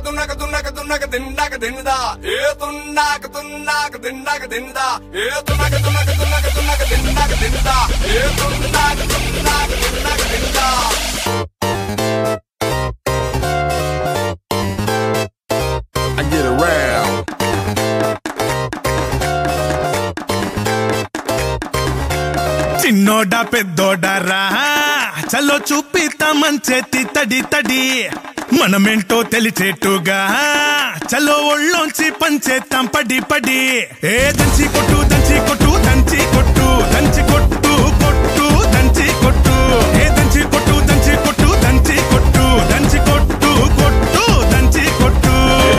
తున్నక తున్నక తున్నక తిండాక తిన్నదా ఏ తున్నాక తున్నాక తిండాక తిన్నదా ఏ తున్నక తున్నక తున్నక తున్నక తిండాక తిన్నదా ఏ తున్నాక తున్నాక తిండాక తిన్నదా I get around. చిన్నోడా పెద్దోడా రా చలో చూపిస్తామని చేతి తడి తడి మనమేంటో తెలిచేట్టుగా చలో ఒళ్ళోంచి పంచేస్తాం పడి పడి ఏ దంచి కొట్టు దంచి కొట్టు దంచి కొట్టు దంచి కొట్టు కొట్టు దంచి కొట్టు ఏ దంచి కొట్టు దంచి కొట్టు దంచి కొట్టు దంచి కొట్టు కొట్టు దంచి కొట్టు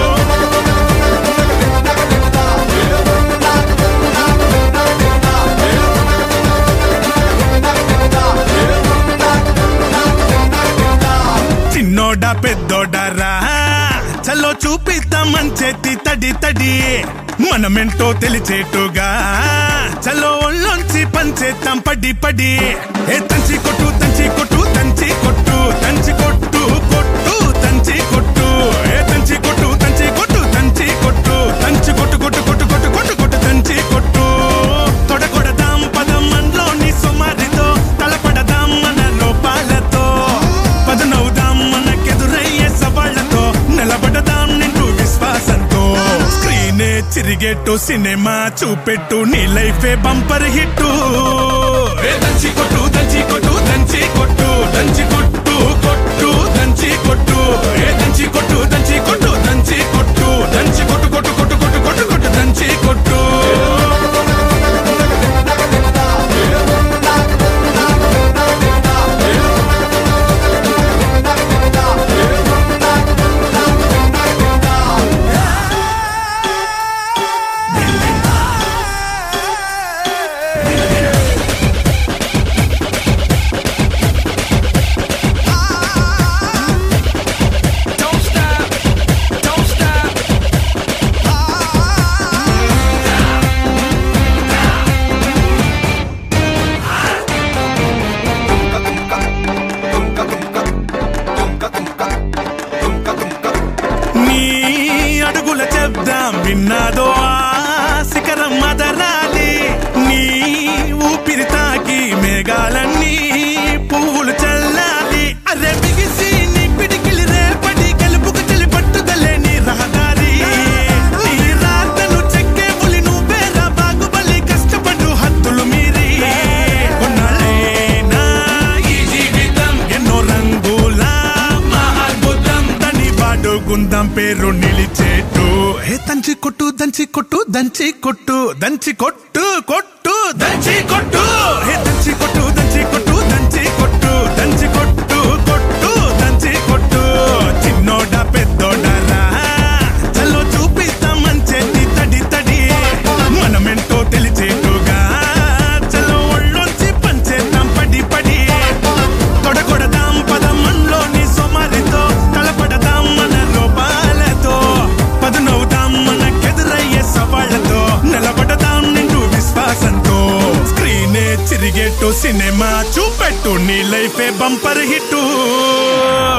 చిన్నోడా పెద్దోడా రా చలో చూపిస్తామని చేతి తడి తడి మనమేంటో తెలిచేట్టుగా చలో ఒళ్ళొంచి పంచేస్తాం పడి పడి ఏ తంచి కొట్టు తంచి కొట్టు తంచి కొట్టు తంచి కొట్టు కొట్టు తంచి కొట్టు ఏ తంచి కొట్టు తంచి కొట్టు తంచి కొట్టు తంచి కొట్టు కొట్టు కొట్టు కొట్టు కొట్టు కొట్టు తంచి కొట్టు తొడగొడదాం పదం మనలోని సుమారితో తలపడదాం మన లోపాలతో పదనవుదాం మనకెదురయ్యే సవాళ్లతో నిలబడదాం నిండు విశ్వాసంతో స్క్రీనే చిరిగేట్టు సినిమా చూపెట్టు నీ లైఫే బంపర్ హిట్టు ఏ దంచి కొట్టు దంచి కొట్టు దంచి కొట్టు దంచి కొట్టు కొట్టు దంచి కొట్టు ఏ దంచి కొట్టు దంచి కొట్టు దంచి కొట్టు దంచి కొట్టు కొట్టు కొట్టు కొట్టు కొట్టు కొట్టు దంచి కొట్టు Don't stop, don't stop. నీ అడుగుల చెప్దాం విన్నాదో ఆ శిఖరం మదరాలి నీ ఊపిరి తాకి మేఘాలన్నీ పువ్వులు చల్లాలి అరే బిగిసి నీ పిడికిలి రేపటి గెలుపుకు చెలి పట్టుదలే నీ రహదారి నీ రాతను చెక్కే పులి నువ్వేరా బాగుబలి కష్టపడు హద్దులు మీరి కొన్నాళ్ళైనా ఈ జీవితం ఎన్నో రంగుల మా అద్భుతం తని వాడు గుందం పేరు నిలిచేటు హే దంచి కొట్టు దంచి కొట్టు దంచి కొట్టు దంచి కొట్టు కొట్టు దంచి కొట్టు హే దంచి కొట్టు దంచి కొట్టు దంచి కొట్టు దంచి కొట్టు కొట్టు దంచి కొట్టు చిన్నోడా పెద్దోడా రా చలో చూపిస్తామని చేతి తడి తడి మనమెంటో తెలిచేట్టుగా చలో ఒళ్ళొంచి పంచేద్దాం పడి పడి తొడగొడదాం పదమంలోని సోమారితో తలపడదాం మన లోపాలతో పదునవుదాం మనకెదురయ్యే సవాళ్లతో నిలబడదాం నిండు విశ్వాసంతో స్క్రీనే చిరిగేట్టు సినిమా చూపెట్టు నీ లైఫే బంపర్ హిట్టు